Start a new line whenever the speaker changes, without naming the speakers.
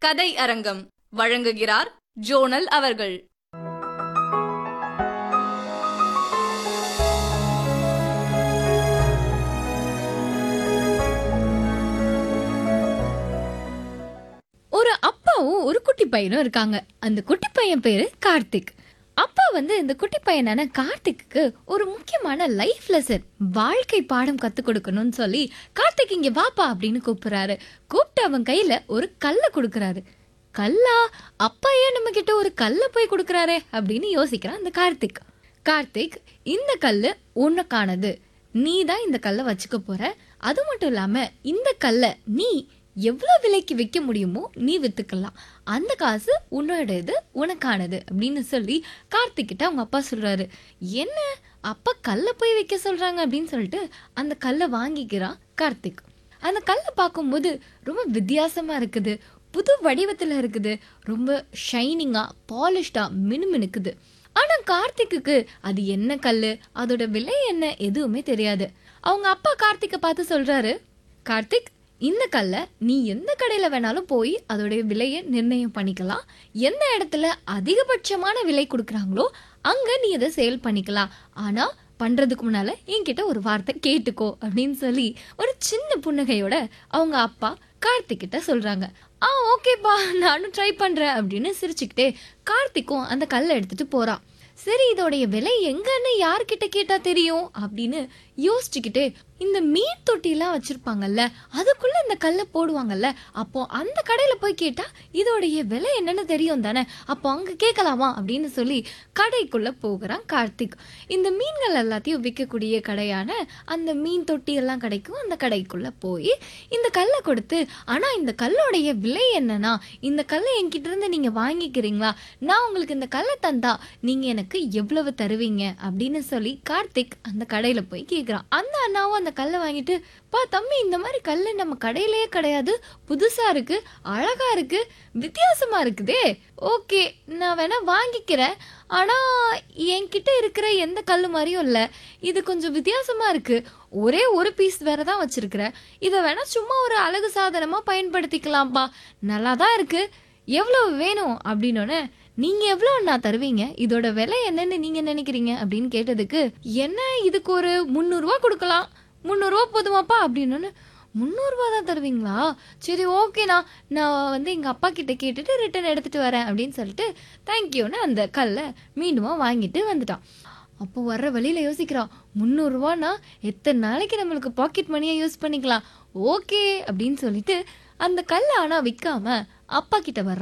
கதை அரங்கம் வழங்குகிறார் ஜோனல் அவர்கள்
ஒரு அப்பாவும் ஒரு குட்டி பையனும் இருக்காங்க அந்த குட்டி பையன் பேரு கார்த்திக் அப்பா வந்து இந்த குட்டி பையனான கார்த்திக்கு ஒரு முக்கியமான லைஃப் லெசன் வாழ்க்கை பாடம் கத்து கொடுக்கணும்னு சொல்லி கார்த்திக் இங்க வாப்பா அப்படின்னு கூப்பிடுறாரு கூப்பிட்டு அவன் கையில ஒரு கல்லை கொடுக்கறாரு கல்லா அப்பா ஏன் நம்ம கிட்ட ஒரு கல்லை போய் கொடுக்கறாரே அப்படின்னு யோசிக்கிறான் அந்த கார்த்திக் கார்த்திக் இந்த கல்லு உனக்கானது நீ தான் இந்த கல்லை வச்சுக்க போற அது மட்டும் இல்லாம இந்த கல்லை நீ எவ்வளவு விலைக்கு விற்க முடியுமோ நீ வித்துக்கலாம் அந்த காசு உன்னோடது உனக்கானது அப்படின்னு சொல்லி கார்த்திக் கிட்ட அவங்க அப்பா சொல்றாரு என்ன அப்பா கல்லை போய் விற்க சொல்றாங்க அப்படின்னு சொல்லிட்டு அந்த கல்லை வாங்கிக்கிறான் கார்த்திக் அந்த கல்லை பார்க்கும்போது ரொம்ப வித்தியாசமா இருக்குது புது வடிவத்துல இருக்குது ரொம்ப ஷைனிங்கா பாலிஷ்டா மினுமினுக்குது ஆனா கார்த்திக்குக்கு அது என்ன கல்லு அதோட விலை என்ன எதுவுமே தெரியாது அவங்க அப்பா கார்த்திக்கை பார்த்து சொல்றாரு கார்த்திக் இந்த கல்லை நீ எந்த கடையில வேணாலும் போய் அதோடைய விலையை நிர்ணயம் பண்ணிக்கலாம் எந்த இடத்துல அதிகபட்சமான விலை கொடுக்குறாங்களோ அங்க நீ அதை சேல் பண்ணிக்கலாம் ஆனா பண்றதுக்கு முன்னால என்கிட்ட ஒரு வார்த்தை கேட்டுக்கோ அப்படின்னு சொல்லி ஒரு சின்ன புன்னகையோட அவங்க அப்பா கார்த்திக் கிட்ட சொல்றாங்க ஆ ஓகேப்பா நானும் ட்ரை பண்றேன் அப்படின்னு சிரிச்சுக்கிட்டே கார்த்திக்கும் அந்த கல்லை எடுத்துட்டு போறான் சரி இதோடைய விலை எங்கன்னு யார்கிட்ட கேட்டா தெரியும் அப்படின்னு யோசிச்சுக்கிட்டே இந்த மீன் தொட்டிலாம் வச்சிருப்பாங்கல்ல அதுக்குள்ள இந்த கல்லை போடுவாங்கல்ல அப்போ அந்த கடையில போய் கேட்டா இதோடைய விலை என்னன்னு தெரியும் தானே அப்போ அங்க கேட்கலாமா அப்படின்னு சொல்லி கடைக்குள்ள போகிறான் கார்த்திக் இந்த மீன்கள் எல்லாத்தையும் விற்கக்கூடிய கடையான அந்த மீன் தொட்டி எல்லாம் கிடைக்கும் அந்த கடைக்குள்ள போய் இந்த கல்லை கொடுத்து ஆனா இந்த கல்லோடைய விலை என்னன்னா இந்த கல்லை என்கிட்ட இருந்து நீங்க வாங்கிக்கிறீங்களா நான் உங்களுக்கு இந்த கல்லை தந்தா நீங்க எனக்கு எவ்வளவு தருவீங்க அப்படின்னு சொல்லி கார்த்திக் அந்த கடையில போய் கேக்குறான் அந்த அண்ணாவும் அந்த கல்லை வாங்கிட்டு பா தம்பி இந்த மாதிரி கல்லு நம்ம கடையிலேயே கிடையாது புதுசா இருக்கு அழகா இருக்கு வித்தியாசமா இருக்குதே ஓகே நான் வேணா வாங்கிக்கிறேன் ஆனா என்கிட்ட இருக்கிற எந்த கல்லு மாதிரியும் இல்ல இது கொஞ்சம் வித்தியாசமா இருக்கு ஒரே ஒரு பீஸ் வேற தான் வச்சிருக்கிறேன் இதை வேணா சும்மா ஒரு அழகு சாதனமா பயன்படுத்திக்கலாம்ப்பா நல்லா தான் இருக்கு எவ்வளவு வேணும் அப்படின்னோடனே நீங்க எவ்வளவு நான் தருவீங்க இதோட விலை என்னன்னு நீங்க நினைக்கிறீங்க அப்படின்னு கேட்டதுக்கு என்ன இதுக்கு ஒரு முந்நூறுரூவா கொடுக்கலாம் முந்நூறுரூவா போதுமாப்பா அப்படின்னு முந்நூறுரூவா தான் தருவீங்களா சரி ஓகேண்ணா நான் வந்து எங்கள் அப்பா கிட்ட கேட்டுட்டு ரிட்டர்ன் எடுத்துட்டு வரேன் அப்படின்னு சொல்லிட்டு தேங்க்யூன்னு அந்த கல்லை மீண்டும் வாங்கிட்டு வந்துட்டான் அப்போ வர்ற வழியில யோசிக்கிறான் முந்நூறுரூவானா எத்தனை நாளைக்கு நம்மளுக்கு பாக்கெட் மணியை யூஸ் பண்ணிக்கலாம் ஓகே அப்படின்னு சொல்லிட்டு அந்த கல்லை ஆனால் விற்காம அப்பா கிட்ட வர்றான்